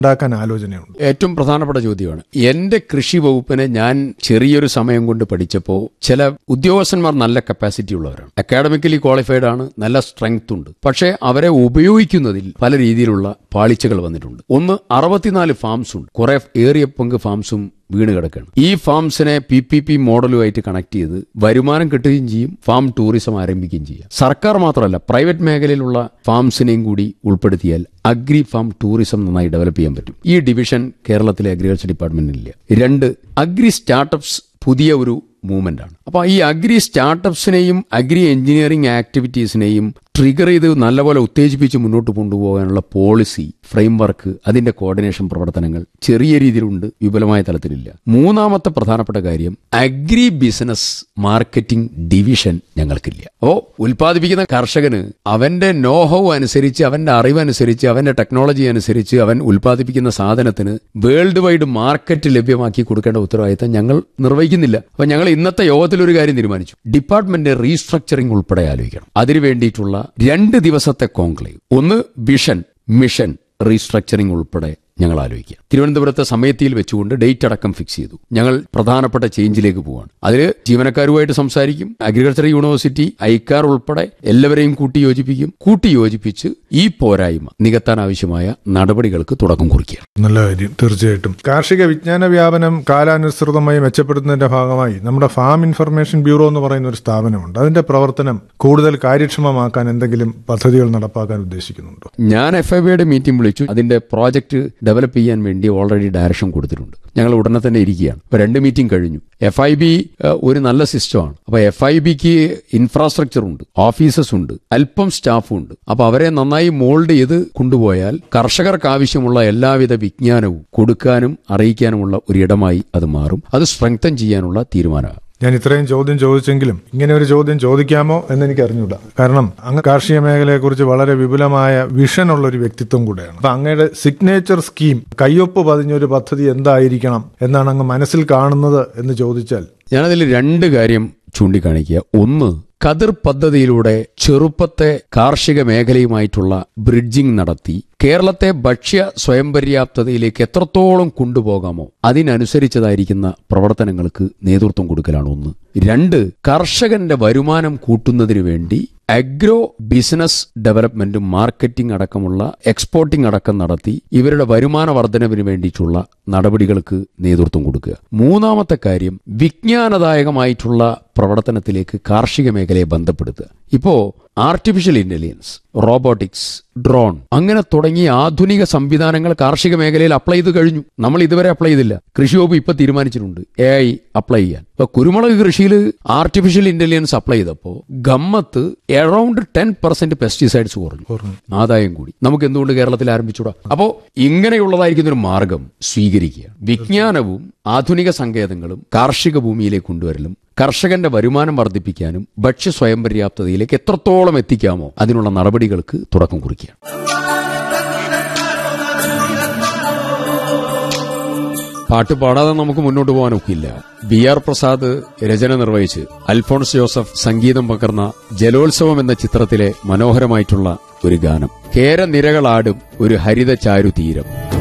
ഉണ്ടാക്കാൻ ആലോചനയുണ്ട് ഏറ്റവും പ്രധാനപ്പെട്ട ചോദ്യമാണ് എന്റെ കൃഷി വകുപ്പിനെ ഞാൻ ചെറിയൊരു സമയം കൊണ്ട് പഠിച്ചപ്പോൾ ചില ഉദ്യോഗസ്ഥന്മാർ നല്ല കപ്പാസിറ്റി ഉള്ളവരാണ് അക്കാഡമിക്കലി ക്വാളിഫൈഡ് ആണ് നല്ല സ്ട്രെങ്ത് ഉണ്ട് പക്ഷേ അവരെ ഉപയോഗിക്കുന്നതിൽ പല രീതിയിലുള്ള പാളിച്ചകൾ വന്നിട്ടുണ്ട് ഒന്ന് അറുപത്തിനാല് ഫാംസ് ഉണ്ട് കുറെ ഏറിയ പങ്ക് ഫാംസും വീണ് കിടക്കുകയാണ് ഈ ഫാംസിനെ പി പി പി മോഡലുമായിട്ട് കണക്ട് ചെയ്ത് വരുമാനം കിട്ടുകയും ചെയ്യും ഫാം ടൂറിസം ആരംഭിക്കുകയും ചെയ്യാം സർക്കാർ മാത്രമല്ല പ്രൈവറ്റ് മേഖലയിലുള്ള ഫാംസിനെയും കൂടി ഉൾപ്പെടുത്തിയാൽ അഗ്രി ഫാം ടൂറിസം നന്നായി ഡെവലപ്പ് ചെയ്യാൻ പറ്റും ഈ ഡിവിഷൻ കേരളത്തിലെ അഗ്രികൾച്ചർ ഡിപ്പാർട്ട്മെന്റിലില്ല രണ്ട് അഗ്രി സ്റ്റാർട്ടപ്സ് പുതിയ ഒരു മൂവ്മെന്റ് ആണ് അപ്പൊ ഈ അഗ്രി സ്റ്റാർട്ടപ്സിനെയും അഗ്രി എഞ്ചിനീയറിംഗ് ആക്ടിവിറ്റീസിനെയും ട്രിഗർ ചെയ്ത് നല്ലപോലെ ഉത്തേജിപ്പിച്ച് മുന്നോട്ട് കൊണ്ടുപോകാനുള്ള പോളിസി ഫ്രെയിംവർക്ക് അതിന്റെ കോർഡിനേഷൻ പ്രവർത്തനങ്ങൾ ചെറിയ രീതിയിലുണ്ട് വിപുലമായ തലത്തിലില്ല മൂന്നാമത്തെ പ്രധാനപ്പെട്ട കാര്യം അഗ്രി ബിസിനസ് മാർക്കറ്റിംഗ് ഡിവിഷൻ ഞങ്ങൾക്കില്ല അപ്പോ ഉൽപ്പാദിപ്പിക്കുന്ന കർഷകന് അവന്റെ നോഹവ് അനുസരിച്ച് അവന്റെ അറിവനുസരിച്ച് അവന്റെ ടെക്നോളജി അനുസരിച്ച് അവൻ ഉൽപ്പാദിപ്പിക്കുന്ന സാധനത്തിന് വേൾഡ് വൈഡ് മാർക്കറ്റ് ലഭ്യമാക്കി കൊടുക്കേണ്ട ഉത്തരവാദിത്തം ഞങ്ങൾ നിർവഹിക്കുന്നില്ല അപ്പൊ ഞങ്ങൾ ഇന്നത്തെ യോഗത്തിൽ ഒരു കാര്യം തീരുമാനിച്ചു ഡിപ്പാർട്ട്മെന്റ് റീസ്ട്രക്ചറിംഗ് ഉൾപ്പെടെ ആലോചിക്കണം അതിനു വേണ്ടിയിട്ടുള്ള രണ്ട് ദിവസത്തെ കോൺക്ലേവ് ഒന്ന് വിഷൻ മിഷൻ റീസ്ട്രക്ചറിംഗ് ഉൾപ്പെടെ ഞങ്ങൾ ആലോചിക്കുക തിരുവനന്തപുരത്തെ സമയത്തിൽ വെച്ചുകൊണ്ട് ഡേറ്റ് അടക്കം ഫിക്സ് ചെയ്തു ഞങ്ങൾ പ്രധാനപ്പെട്ട ചേഞ്ചിലേക്ക് പോവാണ് അതിൽ ജീവനക്കാരുമായിട്ട് സംസാരിക്കും അഗ്രികൾച്ചർ യൂണിവേഴ്സിറ്റി ഐക്കാർ ഉൾപ്പെടെ എല്ലാവരെയും കൂട്ടി യോജിപ്പിക്കും കൂട്ടി യോജിപ്പിച്ച് ഈ പോരായ്മ നികത്താൻ ആവശ്യമായ നടപടികൾക്ക് തുടക്കം കുറിക്കുക നല്ല കാര്യം തീർച്ചയായിട്ടും കാർഷിക വിജ്ഞാന വ്യാപനം കാലാനുസൃതമായി മെച്ചപ്പെടുത്തുന്നതിന്റെ ഭാഗമായി നമ്മുടെ ഫാം ഇൻഫർമേഷൻ ബ്യൂറോ എന്ന് പറയുന്ന ഒരു സ്ഥാപനമുണ്ട് അതിന്റെ പ്രവർത്തനം കൂടുതൽ കാര്യക്ഷമമാക്കാൻ എന്തെങ്കിലും പദ്ധതികൾ നടപ്പാക്കാൻ ഉദ്ദേശിക്കുന്നുണ്ടോ ഞാൻ എഫ് ഐ ബിയുടെ മീറ്റിംഗ് വിളിച്ചു അതിന്റെ പ്രോജക്റ്റ് ഡെവലപ്പ് ചെയ്യാൻ വേണ്ടി ഓൾറെഡി ഡയറക്ഷൻ കൊടുത്തിട്ടുണ്ട് ഞങ്ങൾ ഉടനെ തന്നെ ഇരിക്കുകയാണ് ഇപ്പൊ രണ്ട് മീറ്റിംഗ് കഴിഞ്ഞു എഫ് ഐ ബി ഒരു നല്ല സിസ്റ്റമാണ് അപ്പൊ എഫ് ഐ ബിക്ക് ഇൻഫ്രാസ്ട്രക്ചർ ഉണ്ട് ഓഫീസസ് ഉണ്ട് അല്പം സ്റ്റാഫും ഉണ്ട് അപ്പൊ അവരെ നന്നായി മോൾഡ് ചെയ്ത് കൊണ്ടുപോയാൽ കർഷകർക്ക് ആവശ്യമുള്ള എല്ലാവിധ വിജ്ഞാനവും കൊടുക്കാനും അറിയിക്കാനുമുള്ള ഒരു ഇടമായി അത് മാറും അത് സ്ട്രെങ്തൻ ചെയ്യാനുള്ള തീരുമാനമാണ് ഞാൻ ഇത്രയും ചോദ്യം ചോദിച്ചെങ്കിലും ഇങ്ങനെ ഒരു ചോദ്യം ചോദിക്കാമോ എന്ന് എനിക്ക് അറിഞ്ഞൂടാ കാരണം അങ്ങ് കാർഷിക മേഖലയെക്കുറിച്ച് വളരെ വിപുലമായ വിഷൻ ഉള്ള ഒരു വ്യക്തിത്വം കൂടെയാണ് അപ്പൊ അങ്ങയുടെ സിഗ്നേച്ചർ സ്കീം കയ്യൊപ്പ് പതിഞ്ഞൊരു പദ്ധതി എന്തായിരിക്കണം എന്നാണ് അങ്ങ് മനസ്സിൽ കാണുന്നത് എന്ന് ചോദിച്ചാൽ ഞാനതിൽ രണ്ട് കാര്യം ചൂണ്ടിക്കാണിക്കുക ഒന്ന് കതിർ പദ്ധതിയിലൂടെ ചെറുപ്പത്തെ കാർഷിക മേഖലയുമായിട്ടുള്ള ബ്രിഡ്ജിംഗ് നടത്തി കേരളത്തെ ഭക്ഷ്യ സ്വയം പര്യാപ്തതയിലേക്ക് എത്രത്തോളം കൊണ്ടുപോകാമോ അതിനനുസരിച്ചതായിരിക്കുന്ന പ്രവർത്തനങ്ങൾക്ക് നേതൃത്വം കൊടുക്കലാണ് ഒന്ന് രണ്ട് കർഷകന്റെ വരുമാനം കൂട്ടുന്നതിന് വേണ്ടി അഗ്രോ ബിസിനസ് ഡെവലപ്മെന്റും മാർക്കറ്റിംഗ് അടക്കമുള്ള എക്സ്പോർട്ടിംഗ് അടക്കം നടത്തി ഇവരുടെ വരുമാന വർധനവിന് വേണ്ടിയിട്ടുള്ള നടപടികൾക്ക് നേതൃത്വം കൊടുക്കുക മൂന്നാമത്തെ കാര്യം വിജ്ഞാനദായകമായിട്ടുള്ള പ്രവർത്തനത്തിലേക്ക് കാർഷിക മേഖലയെ ബന്ധപ്പെടുത്തുക ഇപ്പോ ആർട്ടിഫിഷ്യൽ ഇന്റലിജൻസ് റോബോട്ടിക്സ് ഡ്രോൺ അങ്ങനെ തുടങ്ങിയ ആധുനിക സംവിധാനങ്ങൾ കാർഷിക മേഖലയിൽ അപ്ലൈ ചെയ്ത് കഴിഞ്ഞു നമ്മൾ ഇതുവരെ അപ്ലൈ ചെയ്തില്ല കൃഷി വകുപ്പ് ഇപ്പൊ തീരുമാനിച്ചിട്ടുണ്ട് എ ഐ അപ്ലൈ ചെയ്യാൻ ഇപ്പൊ കുരുമുളക് കൃഷിയിൽ ആർട്ടിഫിഷ്യൽ ഇന്റലിജൻസ് അപ്ലൈ ചെയ്തപ്പോ ഗമ്മത്ത് അറൌണ്ട് ടെൻ പെർസെന്റ് പെസ്റ്റിസൈഡ്സ് കുറഞ്ഞു ആദായം കൂടി നമുക്ക് എന്തുകൊണ്ട് കേരളത്തിൽ ആരംഭിച്ചൂടാ അപ്പോ ഇങ്ങനെയുള്ളതായിരിക്കുന്ന ഒരു മാർഗം സ്വീകരിക്കുക വിജ്ഞാനവും ആധുനിക സങ്കേതങ്ങളും കാർഷിക ഭൂമിയിലേക്ക് കൊണ്ടുവരലും കർഷകന്റെ വരുമാനം വർദ്ധിപ്പിക്കാനും ഭക്ഷ്യ സ്വയം പര്യാപ്തതയിലേക്ക് എത്രത്തോളം എത്തിക്കാമോ അതിനുള്ള നടപടികൾക്ക് തുടക്കം കുറിക്കുക പാട്ട് പാടാതെ നമുക്ക് മുന്നോട്ട് പോകാൻ ഒക്കില്ല ബി ആർ പ്രസാദ് രചന നിർവഹിച്ച് അൽഫോൺസ് ജോസഫ് സംഗീതം പകർന്ന ജലോത്സവം എന്ന ചിത്രത്തിലെ മനോഹരമായിട്ടുള്ള ഒരു ഗാനം കേരനിരകളാടും ഒരു ഹരിത ചാരു തീരം